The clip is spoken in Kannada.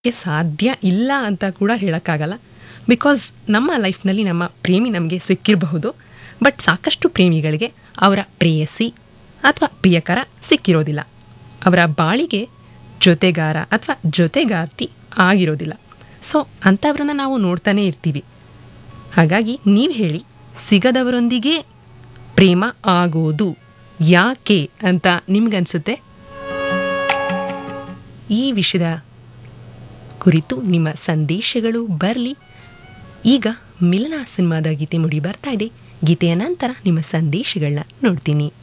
ಗೆ ಸಾಧ್ಯ ಇಲ್ಲ ಅಂತ ಕೂಡ ಹೇಳೋಕ್ಕಾಗಲ್ಲ ಬಿಕಾಸ್ ನಮ್ಮ ಲೈಫ್ನಲ್ಲಿ ನಮ್ಮ ಪ್ರೇಮಿ ನಮಗೆ ಸಿಕ್ಕಿರಬಹುದು ಬಟ್ ಸಾಕಷ್ಟು ಪ್ರೇಮಿಗಳಿಗೆ ಅವರ ಪ್ರೇಯಸಿ ಅಥವಾ ಪ್ರಿಯಕರ ಸಿಕ್ಕಿರೋದಿಲ್ಲ ಅವರ ಬಾಳಿಗೆ ಜೊತೆಗಾರ ಅಥವಾ ಜೊತೆಗಾರ್ತಿ ಆಗಿರೋದಿಲ್ಲ ಸೊ ಅಂಥವ್ರನ್ನ ನಾವು ನೋಡ್ತಾನೆ ಇರ್ತೀವಿ ಹಾಗಾಗಿ ನೀವು ಹೇಳಿ ಸಿಗದವರೊಂದಿಗೆ ಪ್ರೇಮ ಆಗೋದು ಯಾಕೆ ಅಂತ ನಿಮ್ಗನ್ಸುತ್ತೆ ಈ ವಿಷಯದ ಕುರಿತು ನಿಮ್ಮ ಸಂದೇಶಗಳು ಬರಲಿ ಈಗ ಮಿಲನ ಸಿನಿಮಾದ ಗೀತೆ ಮುಡಿ ಬರ್ತಾ ಇದೆ ಗೀತೆಯ ನಂತರ ನಿಮ್ಮ ಸಂದೇಶಗಳನ್ನ ನೋಡ್ತೀನಿ